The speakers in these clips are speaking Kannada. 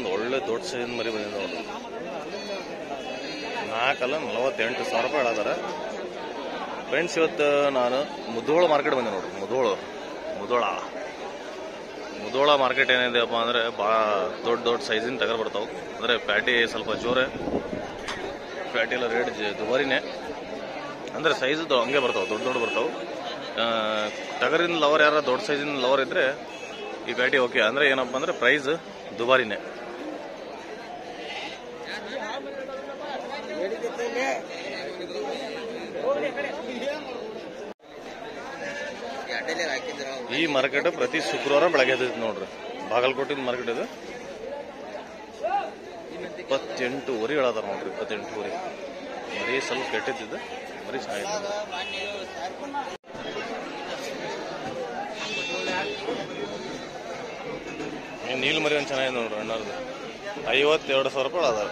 ಒಂದು ಒಳ್ಳೆ ದೊಡ್ಡ ಸೈಜ್ ಮರಿ ಬಂದಿದೆ ನೋಡ್ರಿ ನಾಲ್ಕಲ್ಲ ನಲವತ್ತೆಂಟು ಸಾವಿರ ರೂಪಾಯಿ ಹೇಳದಾರ ಫ್ರೆಂಡ್ಸ್ ಇವತ್ತು ನಾನು ಮುಧೋಳ ಮಾರ್ಕೆಟ್ ಬಂದೆ ನೋಡ್ರಿ ಮುಧೋಳ ಮುಧೋಳ ಮುಧೋಳ ಮಾರ್ಕೆಟ್ ಏನಿದೆಯಪ್ಪ ಅಂದ್ರೆ ಭಾಳ ದೊಡ್ಡ ದೊಡ್ಡ ಸೈಜಿನ ತಗರ್ ಬರ್ತಾವೆ ಅಂದ್ರೆ ಪ್ಯಾಟಿ ಸ್ವಲ್ಪ ಜೋರೆ ಪ್ಯಾಟಿ ಎಲ್ಲ ರೇಟ್ ದುಬಾರಿನೇ ಅಂದ್ರೆ ಸೈಜ್ ಹಂಗೆ ಬರ್ತಾವೆ ದೊಡ್ಡ ದೊಡ್ಡ ಬರ್ತಾವೆ ಟಗರಿನ ಲವರ್ ಯಾರ ದೊಡ್ಡ ಸೈಜಿನ ಲವರ್ ಇದ್ರೆ ಈ ಪ್ಯಾಟಿ ಓಕೆ ಅಂದ್ರೆ ಏನಪ್ಪ ಅಂದ್ರೆ ಪ್ರೈಸ್ ದುಬಾರಿನೇ ಈ ಮಾರ್ಕೆಟ್ ಪ್ರತಿ ಶುಕ್ರವಾರ ಬೆಳಗ್ಗೆ ಎದ್ದೈತಿ ನೋಡ್ರಿ ಬಾಗಲಕೋಟಿನ ಮಾರ್ಕೆಟ್ ಇದು ಇಪ್ಪತ್ತೆಂಟು ವರಿ ಹೇಳದಾರ ನೋಡ್ರಿ ಇಪ್ಪತ್ತೆಂಟು ವರಿ ಮರಿ ಸ್ವಲ್ಪ ಕೆಟ್ಟಿದ್ದು ಮರಿ ಚೆನ್ನಾಗಿದೆ ಈ ನೀಲ್ ಮರಿ ಒಂದು ಚೆನ್ನಾಗಿದೆ ನೋಡ್ರಿ ಅಣ್ಣರ್ದು ಐವತ್ತೆರಡು ಸಾವಿರ ರೂಪಾಯಿ ಅದಾರ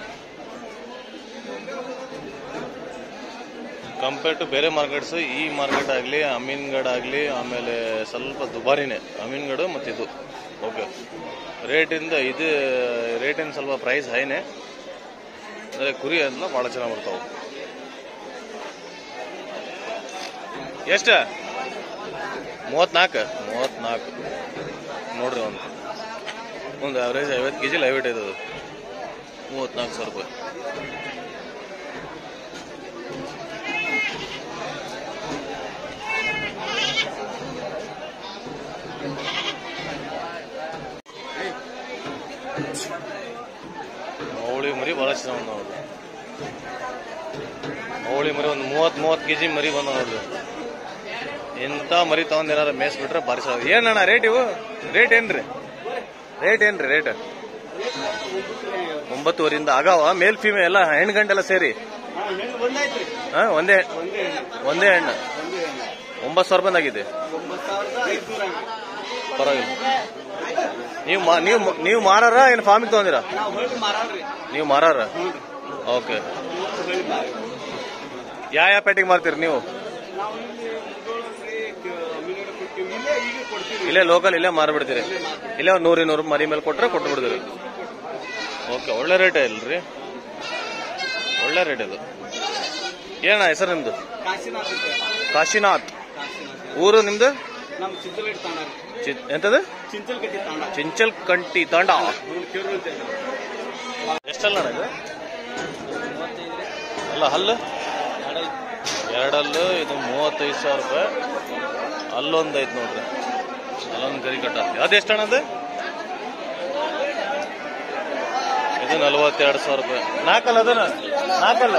ಕಂಪೇರ್ ಟು ಬೇರೆ ಮಾರ್ಕೆಟ್ಸ್ ಈ ಮಾರ್ಕೆಟ್ ಆಗಲಿ ಅಮೀನ್ಗಢ ಆಗಲಿ ಆಮೇಲೆ ಸ್ವಲ್ಪ ದುಬಾರಿನೇ ಅಮೀನ್ಗಢ ಮತ್ತು ಇದು ಓಕೆ ರೇಟಿಂದ ಇದು ರೇಟಿಂದ ಸ್ವಲ್ಪ ಪ್ರೈಸ್ ಹೈನೇ ಅಂದರೆ ಕುರಿ ಎಲ್ಲ ಭಾಳ ಚೆನ್ನಾಗಿ ಬರ್ತಾವೆ ಎಷ್ಟು ಮೂವತ್ನಾಲ್ಕು ಮೂವತ್ನಾಲ್ಕು ನೋಡ್ರಿ ಒಂದು ಒಂದು ಆವ್ರೇಜ್ ಐವತ್ತು ಕೆ ಜಿ ಲೈವ್ ಇದೆ ಅದು ಮೂವತ್ನಾಲ್ಕು ಸಾವಿರ ರೂಪಾಯಿ ಮೌಳಿ ಮರಿ ಭಾಳ ಚೆನ್ನಾಗಿ ನೋಡ್ರಿ ಮೌಳಿ ಮರಿ ಒಂದು ಮೂವತ್ತು ಮೂವತ್ತು ಕೆ ಜಿ ಮರಿ ಬಂದ ನೋಡ್ರಿ ಇಂಥ ಮರಿ ತಗೊಂಡ್ ಏನಾರ ಮೇಸ್ ಬಿಟ್ರೆ ಭಾರಿ ಸಾಲ ಏನಣ್ಣ ರೇಟ್ ಇವು ರೇಟ್ ಏನ್ರಿ ರೇಟ್ ಏನ್ರಿ ರೇಟ್ ಒಂಬತ್ತುವರಿಂದ ಆಗಾವ ಮೇಲ್ ಫೀಮೇಲ್ ಎಲ್ಲ ಹೆಣ್ಣು ಗಂಟೆಲ್ಲ ಸೇರಿ ಹಾ ಒಂದೇ ಒಂದೇ ಹೆಣ್ಣು ಒಂಬತ್ತು ಸಾವಿರ ರೂಪಾಯಿ ಆಗಿದೆ ಪರವಾಗಿಲ್ಲ ನೀವು ಮಾ- ನೀವು ನೀವು ಮಾರಾರ ಏನು ಫಾರ್ಮಿಗೆ ತಗೊಂಡಿರಾ ನೀವು ಮಾರಾರ ಓಕೆ ಯಾವ ಯಾವ ಪೇಟೆಗೆ ಮಾರ್ತೀರಿ ನೀವು ಇಲ್ಲೇ ಲೋಕಲ್ ಇಲ್ಲೇ ಮಾರ್ಬಿಡ್ತೀರಿ ಇಲ್ಲೇ ಒಂದು ನೂರು ಇನ್ನೂರು ಮರಿ ಮೇಲೆ ಕೊಟ್ರೆ ಕೊಟ್ಟು ಬಿಡ್ತೀರಿ ಓಕೆ ಒಳ್ಳೆ ರೇಟ್ ಇಲ್ರಿ ಒಳ್ಳೆ ರೇಟ್ ಇದು ಏನ ಹೆಸರು ನಿಮ್ದು ಕಾಶಿನಾಥ್ ಕಾಶಿನಾಥ್ ಊರು ನಿಮ್ದು ನಮ್ ಚಿಂಚಲಗಟ್ಟಿ ತಾಂಡ ಚಿ- ಎಂತದು ಚಿಂಚಲಗಟ್ಟಿ ತಾಂಡ ಚಿಂಚಲ್ ಕಂಟಿ ತಾಂಡ ಕೇರು ಎಷ್ಟಲ್ಲ ಇದು ಅಲ್ಲ ಹಲ್ಲು ಎರಡಲ್ಲು ಇದು ಮೂವತ್ತೈದು ಸಾವಿರ ರೂಪಾಯಿ ಅಲ್ಲೊಂದು ಐತೆ ನೋಡ್ರಿ ಅಲ್ಲೊಂದು ಗರಿ ಕಟ್ಟ ಅದು ಎಷ್ಟು ಅದು ಇದು ನಲವತ್ತೆರಡು ಸಾವಿರ ರೂಪಾಯಿ ನಾಲ್ಕಲ್ಲ ಅದನ್ನ ನಾಲ್ಕಲ್ಲ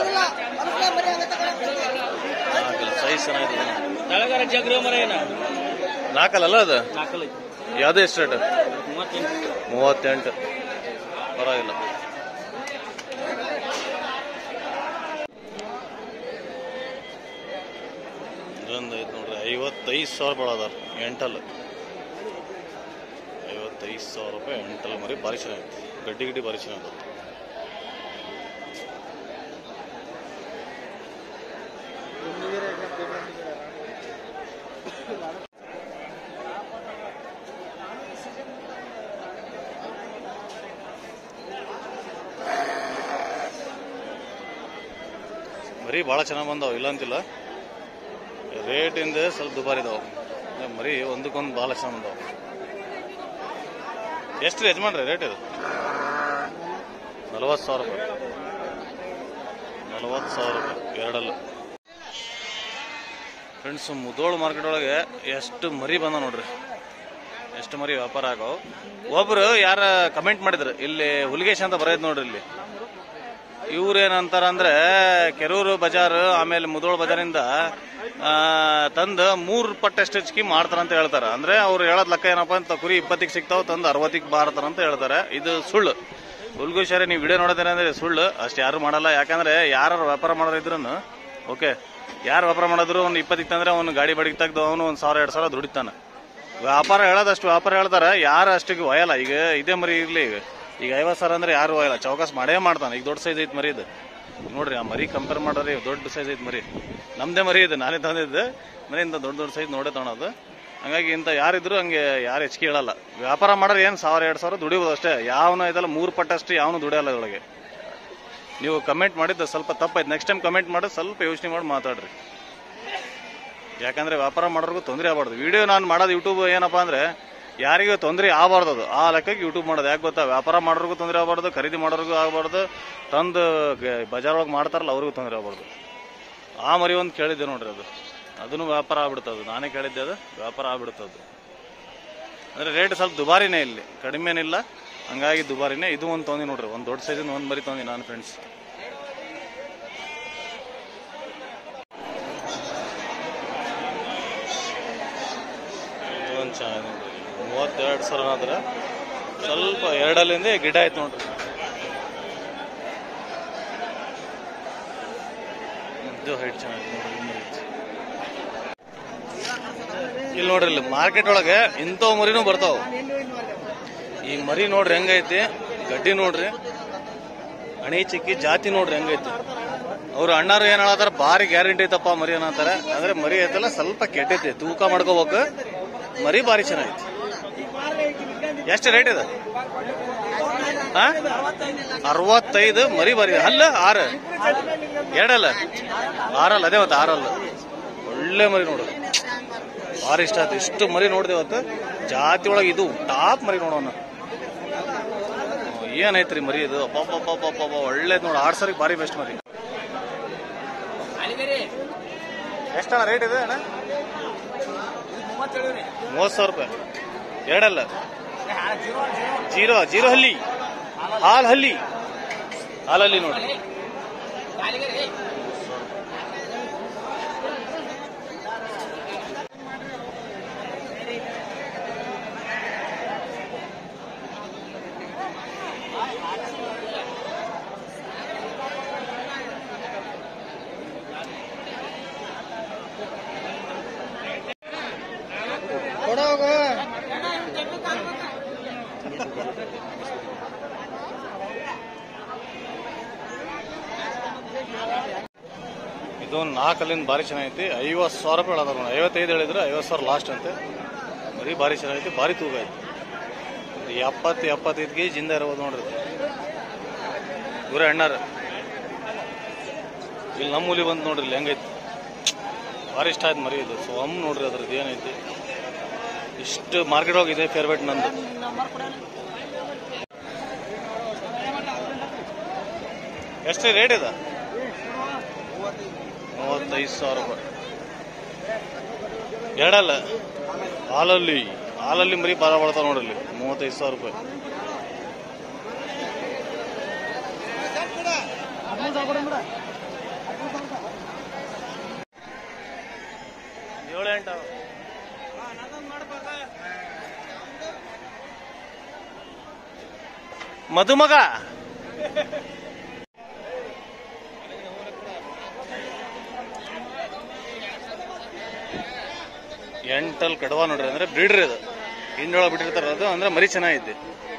ನಾಲ್ಕಲ್ಲ ಸೈಜ್ ಚೆನ್ನಾಗಿದೆ ತಳಗಾರ ಜಗ್ರ ಮರ ಏನ ನಾಲ್ಕಲ್ಲ ಅದು ನಾಲ್ಕಲ್ಲ ಯಾವ್ದು ಎಷ್ಟು ರೇಟ್ ಮೂವತ್ತೆಂಟು ಮೂವತ್ತೆಂಟು ಪರವಾಗಿಲ್ಲ ಇದೊಂದು ಐತೆ ನೋಡ್ರಿ ಐವತ್ತೈದು ಸಾವಿರ ರೂಪಾಯಿ ಅದಾರ ಎಂಟಲ್ ಐವತ್ತೈದು ಸಾವಿರ ರೂಪಾಯಿ ಎಂಟಲ್ ಮರಿ ಭಾರಿ ಚೆನ್ನಾಗೈತೆ ಗಡ್ಡಿ ಗಿಡ್ಡಿ ಭಾರಿ ಚೆನ್ನಾಗಿದೆ ಮರಿ ಭಾಳ ಚೆನ್ನಾಗಿ ಬಂದಾವ ಇಲ್ಲ ಅಂತಿಲ್ಲ ರೇಟಿಂದ ಸ್ವಲ್ಪ ದುಬಾರಿ ಇದಾವ ಅಂದ್ರೆ ಮರಿ ಒಂದಕ್ಕೊಂದು ಭಾಳ ಚೆನ್ನಾಗಿ ಬಂದಾವ ಎಷ್ಟು ಯಜಮಾನ್ರಿ ರೇಟ್ ಇದು ನಲವತ್ತು ಸಾವಿರ ರೂಪಾಯಿ ನಲವತ್ತು ಸಾವಿರ ರೂಪಾಯಿ ಎರಡಲ್ಲ ಫ್ರೆಂಡ್ಸ್ ಮುದೋಳು ಮಾರ್ಕೆಟ್ ಒಳಗೆ ಎಷ್ಟು ಮರಿ ಬಂದ ನೋಡ್ರಿ ಎಷ್ಟು ಮರಿ ವ್ಯಾಪಾರ ಆಗವು ಒಬ್ರು ಯಾರ ಕಮೆಂಟ್ ಮಾಡಿದ್ರು ಇಲ್ಲಿ ಹುಲಿಗೇಶ್ ಅಂತ ಬರೋದು ನೋಡ್ರಿ ಇಲ್ಲಿ ಇವ್ರು ಏನಂತಾರ ಅಂದ್ರೆ ಕೆರೂರು ಬಜಾರ್ ಆಮೇಲೆ ಮುದೋಳ ಬಜಾರಿಂದ ಆ, ತಂದು ಮೂರ್ ಪಟ್ಟಷ್ಟು ಹೆಚ್ಚಿಗೆ ಮಾಡ್ತಾರಂತ ಹೇಳ್ತಾರೆ ಅಂದ್ರೆ ಅವ್ರು ಹೇಳೋದ್ ಲೆಕ್ಕ ಏನಪ್ಪಾ ಅಂತ ಕುರಿ ಇಪ್ಪತ್ತಿಗೆ ಸಿಗ್ತಾವ ತಂದು ಅರವತ್ತಿಗೆ ಮಾರ್ತಾರ ಅಂತ ಹೇಳ್ತಾರೆ ಇದು ಸುಳ್ಳು ಹುಲ್ಗುಶಾರೆ ನೀವು ವಿಡಿಯೋ ನೋಡೋದೇನೆ ಅಂದ್ರೆ ಸುಳ್ಳು ಅಷ್ಟು ಯಾರು ಮಾಡಲ್ಲ ಯಾಕಂದ್ರೆ ಯಾರು ವ್ಯಾಪಾರ ಮಾಡೋರು ಇದ್ರು ಓಕೆ ಯಾರು ವ್ಯಾಪಾರ ಮಾಡಿದ್ರು ಒಂದು ಇಪ್ಪತ್ತಿಗೆ ತಂದ್ರೆ ಅವ್ನು ಗಾಡಿ ಬಡಿಗೆ ತೆಗ್ದು ಅವನು ಒಂದು ಸಾವಿರ ಎರಡು ಸಾವಿರ ದುಡಿತಾನೆ ವ್ಯಾಪಾರ ಹೇಳೋದಷ್ಟು ವ್ಯಾಪಾರ ಹೇಳ್ತಾರೆ ಯಾರು ಅಷ್ಟಿಗೆ ಒಯ್ಯಲ್ಲ ಈಗ ಇದೇ ಮರಿ ಇರ್ಲಿ ಈಗ ಈಗ ಐವತ್ತು ಸಾವಿರ ಅಂದ್ರೆ ಯಾರು ಒಯ್ಯಲ್ಲ ಚೌಕಾಸ್ ಮಾಡೇ ಮಾಡ್ತಾನೆ ಈಗ ದೊಡ್ಡ ಸೈಜ್ ಐತೆ ಮರಿ ಇದು ನೋಡ್ರಿ ಆ ಮರಿ ಕಂಪೇರ್ ಮಾಡ್ರಿ ದೊಡ್ಡ ಸೈಜ್ ಐತೆ ಮರಿ ನಮ್ದೇ ಮರಿ ಇದು ನಾನೇ ತಂದಿದ್ದೆ ಮರಿಯಿಂದ ದೊಡ್ಡ ದೊಡ್ಡ ಸೈಜ್ ನೋಡೇ ತಗೊಳೋದು ಹಂಗಾಗಿ ಇಂಥ ಯಾರಿದ್ರು ಹಂಗೆ ಯಾರು ಹೆಚ್ಚಿಗೆ ಹೇಳಲ್ಲ ವ್ಯಾಪಾರ ಮಾಡೋರು ಏನು ಸಾವಿರ ಎರಡು ಸಾವಿರ ದುಡಿಬೋದು ಅಷ್ಟೇ ಯಾವನು ಇದೆಲ್ಲ ಮೂರು ಪಟ್ಟಷ್ಟು ಯಾವನು ದುಡಿಯಲ್ಲ ಇದರೊಳಗೆ ನೀವು ಕಮೆಂಟ್ ಮಾಡಿದ್ದು ಸ್ವಲ್ಪ ತಪ್ಪಾಯ್ತು ನೆಕ್ಸ್ಟ್ ಟೈಮ್ ಕಮೆಂಟ್ ಮಾಡೋದು ಸ್ವಲ್ಪ ಯೋಚನೆ ಮಾಡಿ ಮಾತಾಡ್ರಿ ಯಾಕಂದ್ರೆ ವ್ಯಾಪಾರ ಮಾಡೋರ್ಗು ತೊಂದರೆ ಆಗಬಾರ್ದು ವಿಡಿಯೋ ನಾನು ಮಾಡೋದು ಯೂಟ್ಯೂಬ್ ಏನಪ್ಪ ಅಂದ್ರೆ ಯಾರಿಗೂ ತೊಂದರೆ ಆಗಬಾರ್ದು ಅದು ಆ ಲೆಕ್ಕಕ್ಕೆ ಯೂಟ್ಯೂಬ್ ಮಾಡೋದು ಯಾಕೆ ಗೊತ್ತಾ ವ್ಯಾಪಾರ ಮಾಡೋರ್ಗೂ ತೊಂದರೆ ಆಗಬಾರ್ದು ಖರೀದಿ ಮಾಡೋರ್ಗೂ ಆಗಬಾರ್ದು ತಂದು ಗ- ಬಜಾರ್ ಒಳಗೆ ಮಾಡ್ತಾರಲ್ಲ ಅವ್ರಿಗೂ ತೊಂದರೆ ಆಗಬಾರ್ದು ಆ ಮರಿ ಒಂದು ಕೇಳಿದ್ದೆ ನೋಡ್ರಿ ಅದು ಅದನ್ನು ವ್ಯಾಪಾರ ಆಗ್ಬಿಡ್ತದೆ ನಾನೇ ಕೇಳಿದ್ದೆ ಅದು ವ್ಯಾಪಾರ ಆಗ್ಬಿಡ್ತದೆ ಅಂದ್ರೆ ರೇಟ್ ಸ್ವಲ್ಪ ದುಬಾರಿನೇ ಇಲ್ಲಿ ಕಡಿಮೆನಿಲ್ಲ ಹಂಗಾಗಿ ದುಬಾರಿನೇ ಇದು ಒಂದು ತೊಂದಿ ನೋಡ್ರಿ ಒಂದು ದೊಡ್ಡ ಸೈಜಿನ ಒಂದು ಮರಿ ತೊಂದಿ ನಾನು ಫ್ರೆಂಡ್ಸ್ ಒಂದು ಚೆನ್ನಾಗಿದೆ ನೋಡ್ರಿ ಮೂವತ್ತೆರಡು ಸಾವಿರ ಆದ್ರೆ ಸ್ವಲ್ಪ ಎರಡಲ್ಲಿಂದ ಗಿಡ ಆಯ್ತು ನೋಡ್ರಿ ಇದು ಹೈಟ್ ಚೆನ್ನಾಗಿದೆ ನೋಡ್ರಿ ಈ ಮರಿ ಐತಿ. ಇಲ್ಲಿ ನೋಡ್ರಿ ಇಲ್ಲಿ ಮಾರ್ಕೆಟ್ ಒಳಗೆ ಇಂಥವ್ ಮರಿನೂ ಬರ್ತಾವ ಈ ಮರಿ ನೋಡ್ರಿ ಹೆಂಗೈತಿ ಗಡ್ಡಿ ನೋಡ್ರಿ ಅಣಿ ಚಿಕ್ಕಿ ಜಾತಿ ನೋಡ್ರಿ ಹೆಂಗೈತಿ ಅವ್ರು ಅಣ್ಣಾರು ಏನ್ ಹೇಳತ್ತಾರ ಭಾರಿ ಗ್ಯಾರಂಟಿ ಐತಪ್ಪ ಮರಿ ಅನ್ನತ್ತಾರ ಅಂದ್ರೆ ಮರಿ ಐತಲ್ಲ ಸ್ವಲ್ಪ ಕೆಟ್ಟೈತಿ ತೂಕ ಮಾಡ್ಕೋಬೇಕು ಮರಿ ಭಾರಿ ಚೆನ್ನಾಗೈತಿ ಎಷ್ಟು ರೇಟ್ ಇದೆ ಹಾ ಅರವತ್ತೈದು ಮರಿ ಬಾರಿ ಅಲ್ಲ ಆರು ಎರಡಲ್ಲ ಆರಲ್ಲ ಅದೇ ಮತ್ತೆ ಆರಲ್ಲ ಒಳ್ಳೆ ಮರಿ ನೋಡು ಭಾರಿ ಇಷ್ಟ ಆಯ್ತು ಇಷ್ಟು ಮರಿ ನೋಡಿದೆ ಇವತ್ತು ಜಾತಿ ಒಳಗೆ ಇದು ಟಾಪ್ ಮರಿ ನೋಡೋಣ ಏನೈತ್ರಿ ಮರಿ ಇದು ಅಬ್ಬಬ್ಬಬ್ಬಬ್ಬಬ್ಬ ಒಳ್ಳೇದು ನೋಡು ಆಡ್ಸರಿಗೆ ಭಾರಿ ಬೆಸ್ಟ್ ಮರಿ ಎಷ್ಟಣ್ಣ ರೇಟ್ ಇದೆ ಅಣ್ಣ ಮೂವತ್ತು ಸಾವಿರ ರೂಪಾಯಿ ಎರಡಲ್ಲ ಜೀರೋ ಜೀರೋ ಹಲ್ಲಿ ಹಾಲ್ ಹಲ್ಲಿ ಹಾಲಲ್ಲಿ ನೋಡಿ ಇದು ನಾಲ್ಕಲ್ಲಿಂದ ಭಾರಿ ಚೆನ್ನಾಗೈತಿ ಐವತ್ತು ಸಾವಿರ ರೂಪಾಯಿ ಹೇಳೋದು ನೋಡಿ ಐವತ್ತೈದು ಹೇಳಿದ್ರೆ ಐವತ್ತು ಸಾವಿರ ಲಾಸ್ಟ್ ಅಂತೆ ಬರೀ ಭಾರಿ ಚೆನ್ನಾಗೈತಿ ಭಾರಿ ತೂಕ ಐತಿ ಇದು ಎಪ್ಪತ್ತು ಎಪ್ಪತ್ತೈದು ಕೆ ಜಿಂದ ಇರ್ಬೋದು ನೋಡ್ರಿ ಇದು. ಇವರೇ ಅಣ್ಣಾರ ಇಲ್ಲಿ ನಮ್ಮ ಹುಲಿ ಬಂದು ನೋಡ್ರಿ ಇಲ್ಲಿ ಹೆಂಗೈತಿ ಭಾರಿ ಇಷ್ಟ ಆಯ್ತು ಮರಿ ಇದು ಸೊ ಅಮ್ಮ ನೋಡ್ರಿ ಅದ್ರದ್ದು ಏನೈತಿ ಇಷ್ಟು ಮಾರ್ಕೆಟ್ ಹೋಗಿದೆ ಫೇರ್ವೇಟ್ ನಂದು ಎಷ್ಟು ರೇಟ್ ಇದೆ ಮೂವತ್ತೈದು ಸಾವಿರ ರೂಪಾಯಿ ಎರಡಲ್ಲ ಹಾಲಲ್ಲಿ ಹಾಲಲ್ಲಿ ಮರಿ ಬಾರ ಬರ್ತಾವ ನೋಡ್ರಿ ಮೂವತ್ತೈದು ಸಾವಿರ ರೂಪಾಯಿ ಏಳು ಎಂಟು ಮಧುಮಗ ಎಂಟಲ್ ಕಡವ ನೋಡ್ರಿ ಅಂದ್ರೆ ಬ್ರೀಡ್ರಿ ಅದು ಹಿಂಡೊಳ ಬಿಟ್ಟಿರ್ತಾರ ಅದು ಅಂದ್ರೆ ಮರಿ ಚೆನ್ನಾಗೈತಿ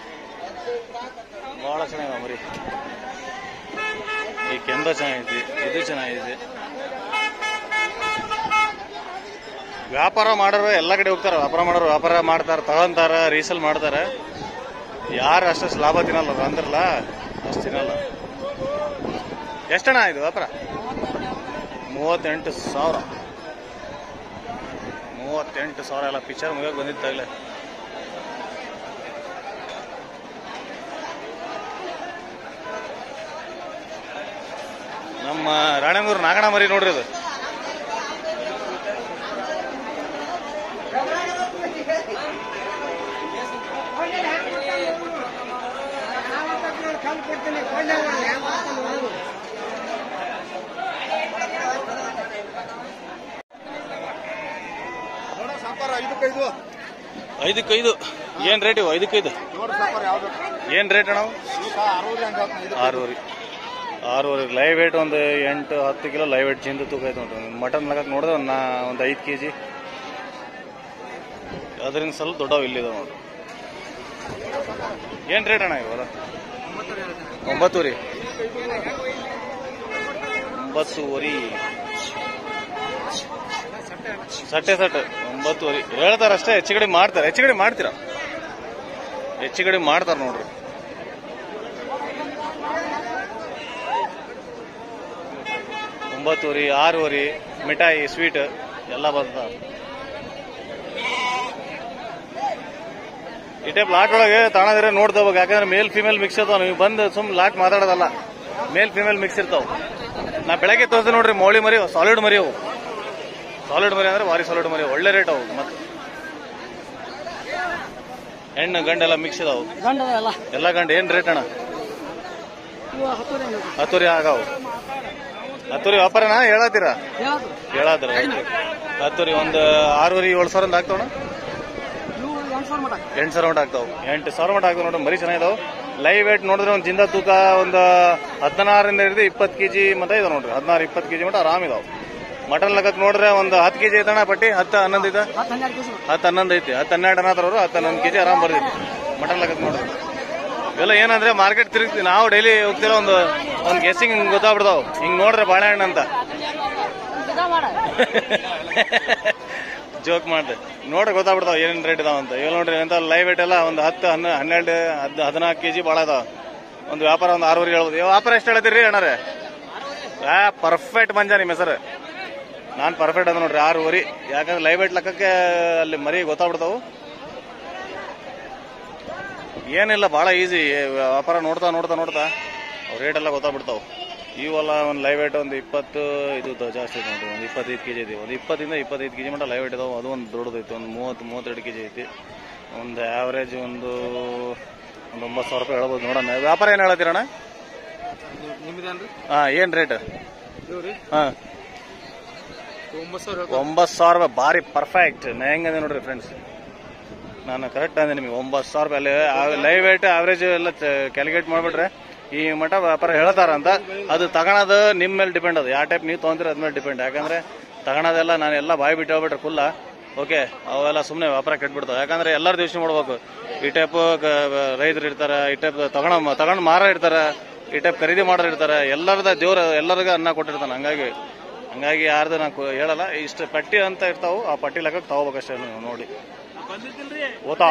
ಬಹಳ ಚೆನ್ನಾಗಿದೆ ಮರಿ ಈ ಕೆಂದ ಚೆನ್ನಾಗೈತಿ ಇದು ಚೆನ್ನಾಗೈತಿ ವ್ಯಾಪಾರ ಮಾಡೋರು ಎಲ್ಲ ಕಡೆ ಹೋಗ್ತಾರ ವ್ಯಾಪಾರ ಮಾಡೋರು ವ್ಯಾಪಾರ ಮಾಡ್ತಾರ ತಗೊಂತಾರ ರೀಸೇಲ್ ಮಾಡ್ತಾರ ಯಾರು ಅಷ್ಟು ಲಾಭ ತಿನ್ನಲ್ಲ ಅದು ಅಂದ್ರಲ್ಲ ಅಷ್ಟು ತಿನ್ನಲ್ಲ ಎಷ್ಟಣ್ಣ ಇದು ವ್ಯಾಪಾರ ಮೂವತ್ತೆಂಟು ಸಾವಿರ ಮೂವತ್ತೆಂಟು ಸಾವಿರ ಎಲ್ಲ ಪಿಕ್ಚರ್ ಮುಗಿಯೋಕೆ ಬಂದಿತ್ತಾಗಲೇ ನಮ್ಮ ರಾಣೆಂದೂರು ನಾಗಣ ಮರಿ ನೋಡ್ರಿ ಅದು ಐದಕ್ಕೈದು ಐದಕ್ಕೈದು ಏನ್ ರೇಟ್ ಇವು ಐದಕ್ಕೈದು ನೋಡಿ ಸಾಪಾರ ಯಾವ್ದು ಏನ್ ರೇಟ್ ಅಣ್ಣ ಅವು? ಈಗ ಅರವತ್ತು ಹಂಗ ಇದು ಆರೂವರೆ ಆರೂವರೆ ಲೈವ್ ವೇಟ್ ಒಂದು ಎಂಟು ಹತ್ತು ಕಿಲೋ ಲೈವ್ ವೇಟ್ ಜಿಂದು ತೂಕ ಐತೆ ನೋಡ್ರಿ ಮಟನ್ ಲೆಕ್ಕಕ್ಕೆ ನೋಡಿದ್ರೆ ಒಂದು ಒಂದು ಐದು ಕೆ ಜಿ ಅದರಿಂದ ಸ್ವಲ್ಪ ದೊಡ್ಡವು ಇಲ್ಲಿದೆ ನೋಡ್ರಿ ಏನು ರೇಟ್ ಅಣ್ಣ ಇವಾಗ ಒಂಬತ್ತುವರೆ ಒಂಬತ್ತುವರೆ ಸಟ್ಟೆ ಸಟ್ಟೆ ಒಂಬತ್ತುವರೆ ಹೇಳ್ತಾರಷ್ಟೇ ಹೆಚ್ಚು ಕಡಿಮೆ ಮಾಡ್ತಾರೆ ಹೆಚ್ಚು ಕಡಿಮೆ ಮಾಡ್ತೀರಾ ಹೆಚ್ಚು ಕಡಿಮೆ ಮಾಡ್ತಾರೆ ನೋಡ್ರಿ ಒಂಬತ್ತುವರೆ ಆರೂವರೆ ಮಿಠಾಯಿ ಸ್ವೀಟ್ ಎಲ್ಲ ಬರ್ತಾವ ಈ ಟೈಪ್ ಲಾಟ್ ಒಳಗೆ ತಾಣದಿರ ನೋಡ್ತವಾಗ ಯಾಕಂದ್ರೆ ಮೇಲ್ ಫಿಮೇಲ್ ಮಿಕ್ಸ್ ಇರ್ತಾವ ನೀವು ಬಂದು ಸುಮ್ ಲಾಟ್ ಮಾತಾಡೋದಲ್ಲ ಮೇಲ್ ಫಿಮೇಲ್ ಮಿಕ್ಸ್ ಇರ್ತಾವ ನಾ ಬೆಳಗ್ಗೆ ತೋರಿಸ್ದೆ ನೋಡ್ರಿ ಮೌಳಿ ಮರಿ ಸಾಲಿಡ್ ಮರಿ ಅವು ಸಾಲಿಡ್ ಮರಿ ಅಂದ್ರೆ ಭಾರಿ ಸಾಲಿಡ್ ಮರಿ ಒಳ್ಳೆ ರೇಟ್ ಅವು ಮತ್ತೆ ಹೆಣ್ಣು ಗಂಡೆಲ್ಲ ಮಿಕ್ಸ್ ಇದಾವು ಗಂಡ ಎಲ್ಲ ಎಲ್ಲ ಗಂಡು ಏನ್ ರೇಟ್ ಅಣ್ಣ ಇವು ಹತ್ತುವರೆ ಹತ್ತುರಿ ಆಗಾವು ಹತ್ತುರಿ ವ್ಯಾಪಾರನ ಹೇಳತ್ತೀರಾ ಯಾವ್ದು ಹೇಳಾದ್ರ ಹತ್ತುರಿ ಒಂದು ಆರೂವರೆ ಏಳು ಸಾವಿರ ಆಗ್ತಾವಣ ಇವು ಎಂಟು ಸಾವಿರ ಮಟ ಎಂಟು ಸಾವಿರ ಮಟ ಆಗ್ತಾವ ಎಂಟು ಸಾವಿರ ಮಟ ಆಗ್ತಾವ ನೋಡ್ರಿ ಮರಿ ಚೆನ್ನಾಗಿದಾವ್ ಲೈವ್ ವೇಟ್ ನೋಡಿದ್ರೆ ಒಂದು ಜಿಂದ ತೂಕ ಒಂದು ಹದಿನಾರರಿಂದ ಹಿಡಿದು ಇಪ್ಪತ್ತು ಕೆಜಿ ಮಟ ಇದಾವ ನೋಡ್ರಿ ಹದಿನಾರು ಇಪ್ಪತ್ತು ಕೆಜಿ ಮಟ ಆರಾಮ್ ಇದಾವ್ ಮಟನ್ ಲೆಕ್ಕಕ್ಕೆ ನೋಡ್ರೆ ಒಂದು ಹತ್ತು ಕೆಜಿ ಐತಣ್ಣ ಪಟ್ಟಿ ಹತ್ತು ಹನ್ನೊಂದು ಐತ ಹತ್ತು ಹನ್ನೆರಡು ಕೆಜಿ ಹತ್ತು ಹನ್ನೊಂದು ಐತಿ ಹತ್ತು ಹನ್ನೆರಡು ಅನ್ನೋದ್ರವ್ರು ಹತ್ತು ಹನ್ನೊಂದು ಕೆಜಿ ಆರಾಮ್ ಬರ್ದೈತಿ ಮಟನ್ ಲೆಕ್ಕಕ್ಕೆ ನೋಡ್ರಿ ಇವೆಲ್ಲ ಏನಂದ್ರೆ ಮಾರ್ಕೆಟ್ ತಿರುಗ್ತೀವಿ ನಾವು ಡೈಲಿ ಹೋಗ್ತಿರೋ ಒಂದು ಒಂದು ಗೆಸ್ಸಿಂಗ್ ಹಿಂಗ್ ಗೊತ್ತಾಗ್ಬಿಡ್ತಾವ್ ಹಿಂಗ್ ನೋಡ್ರೆ ಬಾಳೆಹಣ್ಣು ಅಂತ ಜೋಕ್ ಮಾಡ್ದೆ ನೋಡ್ರಿ ಗೊತ್ತಾಗ್ಬಿಡ್ತಾವ ಏನೇನ್ ರೇಟ್ ಇದಾವ ಅಂತ ಇವಾಗ ನೋಡ್ರಿ ಅಂತ ಲೈವ್ ರೇಟ್ ಎಲ್ಲ ಒಂದು ಹತ್ತು ಹನ್ನ ಹನ್ನೆರಡು ಹದ್ ಹದಿನಾಲ್ಕು ಕೆಜಿ ಭಾಳ ಅದಾವ ಒಂದು ವ್ಯಾಪಾರ ಒಂದು ಆರೂವರೆ ಹೇಳ್ಬೋದು ಇವ್ ವ್ಯಾಪಾರ ಎಷ್ಟು ಹೇಳ್ತೀರಿ ಅಣ್ಣಾರೆ ಆ ಪರ್ಫೆಕ್ಟ್ ಮಂಜ ನಿಮ್ಮ ಹೆಸರು ನಾನು ಪರ್ಫೆಕ್ಟ್ ಅದ ನೋಡ್ರಿ ಆರೂವರೆ ಯಾಕಂದ್ರೆ ಲೈವ್ ವೇಟ್ ಲೆಕ್ಕಕ್ಕೆ ಅಲ್ಲಿ ಮರಿ ಗೊತ್ತಾಗ್ಬಿಡ್ತಾವು ಏನಿಲ್ಲ ಭಾಳ ಈಸಿ ವ್ಯಾಪಾರ ನೋಡ್ತಾ ನೋಡ್ತಾ ನೋಡ್ತಾ ರೇಟ್ ಎಲ್ಲ ಗೊತ್ತಾಗ್ಬಿಡ್ತಾವು ಇವೆಲ್ಲ ಒಂದು ಲೈವ್ ವೇಟ್ ಒಂದು ಇಪ್ಪತ್ತು ಇದು ದ- ಜಾಸ್ತಿ ಐತೆ ನೋಡ್ರಿ ಒಂದು ಇಪ್ಪತ್ತೈದು ಕೆಜಿ ಐತಿ ಒಂದು ಇಪ್ಪತ್ತಿಂದ ಇಪ್ಪತ್ತೈದು ಕೆಜಿ ಮಟ್ಟ ಲೈವ್ ವೇಟ್ ಇದಾವೆ ಅದು ಒಂದು ದೊಡ್ಡದೈತಿ ಒಂದು ಮೂವತ್ತು ಮೂವತ್ತೆರಡು ಕೆಜಿ ಐತಿ ಒಂದು ಆವ್ರೇಜ್ ಒಂದು ಒಂದು ಒಂಬತ್ತು ಸಾವಿರ ರೂಪಾಯಿ ಹೇಳ್ಬೋದು ನೋಡೋಣ ವ್ಯಾಪಾರ ಏನು ಹೇಳತ್ತೀರಣ್ಣ ನಿಮ್ದೇನ್ರಿ ಹಾಂ ಏನು ರೇಟ್ ಇವ್ರಿ ಹಾಂ ಒಂಬತ್ತು ಸಾವಿರ ಒಂಬತ್ತು ಸಾವಿರ ರೂಪಾಯಿ ಭಾರಿ ಪರ್ಫೆಕ್ಟ್ ಹೆಂಗದೆ ನೋಡ್ರಿ ಫ್ರೆಂಡ್ಸ್ ನಾನು ಕರೆಕ್ಟ್ ಅಂದೆ ನಿಮಗೆ ಒಂಬತ್ತು ಸಾವಿರ ರೂಪಾಯಿ ಅಲ್ಲಿ ಲೈವ್ ವೇಟ್ ಆವ್ರೇಜ್ ಎಲ್ಲ ಕ್ಯಾಲ್ಕುಲೇಟ್ ಮಾಡ್ಬಿಟ್ರೆ ಈ ಮಠ ವ್ಯಾಪಾರ ಹೇಳ್ತಾರ ಅಂತ ಅದು ತಗೊಳೋದು ನಿಮ್ಮ ಮೇಲೆ ಡಿಪೆಂಡ್ ಅದು ಯಾವ ಟೈಪ್ ನೀವು ತೊಗೊಂತೀರ ಅದ್ಮೇಲೆ ಡಿಪೆಂಡ್ ಯಾಕಂದ್ರೆ ತಗೊಳೋದೆಲ್ಲ ನಾನು ಎಲ್ಲ ಬಾಯಿ ಬಿಟ್ಟು ಹೋಗ್ಬಿಟ್ರೆ ಫುಲ್ಲ ಓಕೆ ಅವೆಲ್ಲ ಸುಮ್ಮನೆ ವ್ಯಾಪಾರ ಕೆಟ್ಬಿಡ್ತಾವೆ ಯಾಕಂದ್ರೆ ಎಲ್ಲರೂ ಯೋಚನೆ ಮಾಡ್ಬೇಕು ಈ ಟೈಪ್ ರೈತರು ಇರ್ತಾರೆ ಈ ಟೈಪ್ ತಗೊಂಡ ತಗೊಂಡು ಮಾರ ಇರ್ತಾರೆ ಈ ಟೈಪ್ ಖರೀದಿ ಮಾಡೋರು ಇರ್ತಾರೆ ಎಲ್ಲರದ ದೇವ್ರ ಎಲ್ಲರಿಗೂ ಅನ್ನ ಕೊಟ್ಟಿರ್ತಾನೆ ಹಂಗಾಗಿ ಹಂಗಾಗಿ ಯಾರ್ದು ನಾನು ಕು- ಹೇಳಲ್ಲ ಇಷ್ಟು ಪಟ್ಟಿ ಅಂತ ಇರ್ತಾವು ಆ ಪಟ್ಟಿ ಲೆಕ್ಕಕ್ಕೆ ತಗೋಬೇಕಷ್ಟೇ ನೀವು ನೋಡಿ ಓತಾ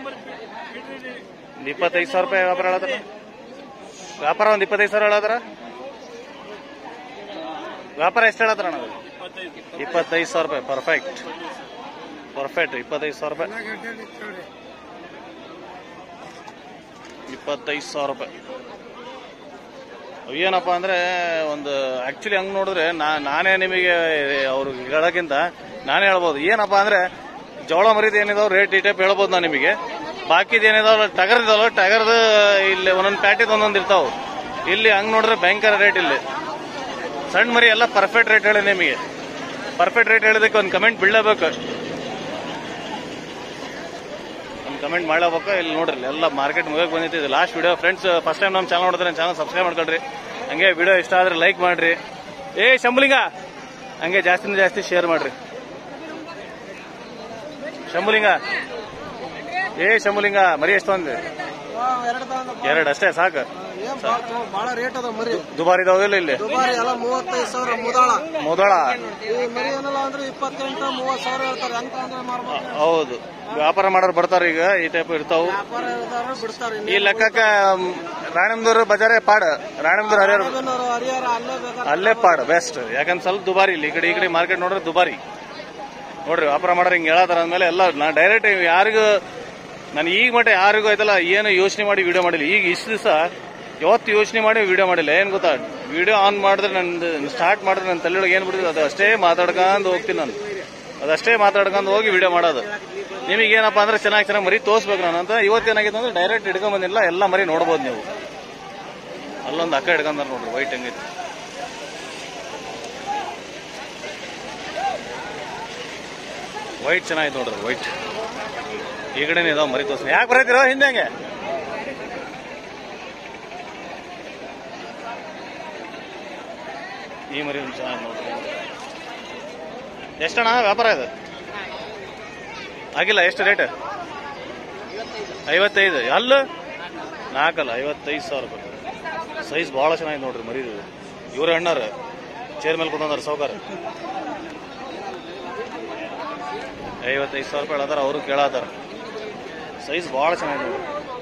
ಒಂದ್ ಇಪ್ಪತ್ತೈದು ಸಾವಿರ ರೂಪಾಯಿ ವ್ಯಾಪಾರ ಹೇಳತ್ತಾರ ವ್ಯಾಪಾರ ಒಂದು ಇಪ್ಪತ್ತೈದು ಸಾವಿರ ಹೇಳತ್ತಾರ ವ್ಯಾಪಾರ ಎಷ್ಟು ಹೇಳತ್ತಾರ ಅಣ್ಣ ಅದು? ಇಪ್ಪತ್ತೈದು ಸಾವಿರ ರೂಪಾಯಿ ಪರ್ಫೆಕ್ಟ್ ಪರ್ಫೆಕ್ಟ್ ಇಪ್ಪತ್ತೈದು ಸಾವಿರ ರೂಪಾಯಿ ಇಪ್ಪತ್ತೈದು ಸಾವಿರ ರೂಪಾಯಿ ಏನಪ್ಪ ಅಂದ್ರೆ ಒಂದು ಆಕ್ಚುಲಿ ಹಂಗ್ ನೋಡಿದ್ರೆ ನಾ ನಾನೇ ನಿಮಗೆ ಅವ್ರು ಹೇಳೋಕ್ಕಿಂತ ನಾನೇ ಹೇಳ್ಬೋದು ಏನಪ್ಪ ಅಂದ್ರೆ ಜೋಳ ಮರಿದ ಏನಿದಾವ ರೇಟ್ ಈ ಟೈಪ್ ಹೇಳ್ಬೋದು ನಾನು ನಿಮಗೆ ಬಾಕಿದ ಏನಿದಾವ ಟಗರ್ ಇದಾವಲ್ಲ ಟಗರ್ದು ಇಲ್ಲಿ ಒಂದೊಂದು ಪ್ಯಾಟಿದ್ ಒಂದೊಂದು ಇರ್ತಾವ ಇಲ್ಲಿ ಹಂಗ್ ನೋಡಿದ್ರೆ ಭಯಂಕರ ರೇಟ್ ಇಲ್ಲಿ ಸಣ್ಣ ಮರಿ ಎಲ್ಲ ಪರ್ಫೆಕ್ಟ್ ರೇಟ್ ಹೇಳಿ ನಿಮಗೆ ಪರ್ಫೆಕ್ಟ್ ರೇಟ್ ಹೇಳಿದಕ್ಕೆ ಒಂದು ಕಮೆಂಟ್ ಬೀಳಬೇಕು ಒಂದು ಕಮೆಂಟ್ ಮಾಡಬೇಕು ಇಲ್ಲಿ ನೋಡ್ರಿ ಇಲ್ಲಿ ಎಲ್ಲ ಮಾರ್ಕೆಟ್ ಮುಗಿಯಕ್ಕೆ ಬಂದಿತ್ತು ಇದು last video friends first time ನಮ್ಮ ಚಾನಲ್ ನೋಡಿದ್ರೆ ಚಾನಲ್ ಸಬ್ಸ್ಕ್ರೈಬ್ ಮಾಡ್ಕೊಳ್ರಿ ಹಂಗೆ ವಿಡಿಯೋ ಇಷ್ಟ ಆದ್ರೆ ಲೈಕ್ ಮಾಡ್ರಿ ಏ ಶಂಭುಲಿಂಗ ಹಂಗೆ ಜಾಸ್ತಿನ ಜಾಸ್ತಿ ಶೇರ್ ಮಾಡ್ರಿ ಶಂಭುಲಿಂಗ ಏ ಶಂಭುಲಿಂಗ ಮರಿ ಎಷ್ಟು ಒಂದು ಎರಡು ಎರಡು ಅಷ್ಟೇ ಸಾಕು ಏನ್ ಭಾಳ ರೇಟ್ ಅದ ಮರಿ ದುಬಾರಿ ಇದಾವಿಲ್ಲ ಇಲ್ಲಿ ದುಬಾರಿ ಎಲ್ಲ ಮೂವತ್ತೈದು ಸಾವಿರ ಮುದಾಳ ಮೊದಲ ಈ ಮರಿ ಏನಿಲ್ಲ ಅಂದ್ರೆ ಇಪ್ಪತ್ತೆಂಟು ಮೂವತ್ತು ಸಾವಿರ ಹೇಳ್ತಾರೆ ಹೆಂಗ್ ಅಂದ್ರೆ ಮಾರ್ಬೇಕು ಹೌದು ವ್ಯಾಪಾರ ಮಾಡೋರು ಬರ್ತಾರ ಈಗ ಈ ಟೈಪ್ ಇರ್ತಾವು ವ್ಯಾಪಾರ ಇಲ್ದಾರ ಬಿಡ್ತಾರೆ ಈ ಲೆಕ್ಕಕ್ಕ ರಾಣಮ್ದೂರು ಬಜಾರೇ ಪಾಡ್ ರಾಣಮ್ದೂರು ಹರಿಯರ್ ಇನ್ನೂರು ಹರಿಹರ ಅಲ್ಲೇ ಬೇಕಾದ್ರೆ ಅಲ್ಲೇ ಪಾಡ್ ಬೆಸ್ಟ್ ಯಾಕಂದ್ರೆ ಸ್ವಲ್ಪ ದುಬಾರಿ ಇಲ್ಲಿ ಈ ಕಡೆ ಈ ಕಡೆ ಮಾರ್ಕೆಟ್ ನೋಡ್ರೆ ದುಬಾರಿ ನೋಡ್ರಿ ವ್ಯಾಪಾರ ಮಾಡೋರು ಹಿಂಗೆ ಹೇಳತ್ತಾರ ಅಂದ್ಮೇಲೆ ಎಲ್ಲ ನಾ ಡೈರೆಕ್ಟ್ ಯಾರಿಗೂ ನಾನು ಈಗ ಮಟ್ಟ ಯಾರಿಗೂ ಆಯ್ತಲ್ಲ ಏನು ಯೋಚನೆ ಮಾಡಿ ವಿಡಿಯೋ ಮಾಡಿಲ್ಲ ಈಗ ಇಷ್ಟು ದಿವಸ ಯಾವತ್ತು ಯೋಚನೆ ಮಾಡಿ ವಿಡಿಯೋ ಮಾಡಿಲ್ಲ ಏನು ಗೊತ್ತಾ ವಿಡಿಯೋ ಆನ್ ಮಾಡಿದ್ರೆ ನಂದು ಸ್ಟಾರ್ಟ್ ಮಾಡಿದ್ರೆ ನನ್ನ ತಲೆಯೊಳಗೆ ಏನು ಬಿಡ್ತದೆ ಅದು ಅಷ್ಟೇ ಮಾತಾಡ್ಕೊಂಡು ಹೋಗ್ತೀನಿ ನಾನು ಅದಷ್ಟೇ ಮಾತಾಡ್ಕೊಂಡು ಹೋಗಿ ವಿಡಿಯೋ ಮಾಡೋದು ನಿಮಗೆ ಏನಪ್ಪ ಅಂದ್ರೆ ಚೆನ್ನಾಗಿ ಚೆನ್ನಾಗಿ ಮರಿ ತೋರಿಸ್ಬೇಕು ನಾನು ಅಂತ ಇವತ್ತೇನಾಗಿತ್ತು ಅಂದ್ರೆ ಡೈರೆಕ್ಟ್ ಹಿಡ್ಕೊಂಡ್ ಬಂದಿಲ್ಲ ಎಲ್ಲ ಮರಿ ನೋಡ್ಬೋದು ನೀವು ಅಲ್ಲೊಂದು ಅಕ್ಕ ಹಿಡ್ಕೊಂಡ್ರೆ ನೋಡ್ರಿ ವೈಟ್ ಹೆಂಗೈತಿ ವೈಟ್ ಚೆನ್ನಾಗಿದೆ ನೋಡ್ರಿ ವೈಟ್ ಈ ಕಡೆನೇ ಇದಾವ ಮರಿ ತೋರ್ಸಿ ಯಾಕೆ ಬರೈತಿರೋ ಹಿಂದೆ ಹಂಗೆ ಈ ಮರಿ ಒಂದು ಚೆನ್ನಾಗಿ ನೋಡ್ರಿ ಎಷ್ಟಣ್ಣ ವ್ಯಾಪಾರ ಇದು ಆಗಿಲ್ಲ ಎಷ್ಟು ರೇಟ್ ಐವತ್ತೈದು ಅಲ್ಲ ನಾಲ್ಕಲ್ಲ ಐವತ್ತೈದು ಸಾವಿರ ರೂಪಾಯಿ ಸೈಜ್ ಭಾಳ ಚೆನ್ನಾಗಿದೆ ನೋಡ್ರಿ ಮರಿದು ಇವ್ರ ಅಣ್ಣಾರ ಚೇರ್ ಮೇಲೆ ಕುಂದ್ರ ಸೌಕಾರ ಐವತ್ತೈದು ಸಾವಿರ ರೂಪಾಯಿ ಹೇಳತ್ತಾರ ಅವರು ಕೇಳತ್ತಾರ ಸೈಜ್ ಭಾಳ ಚೆನ್ನಾಗಿದೆ ನೋಡಿ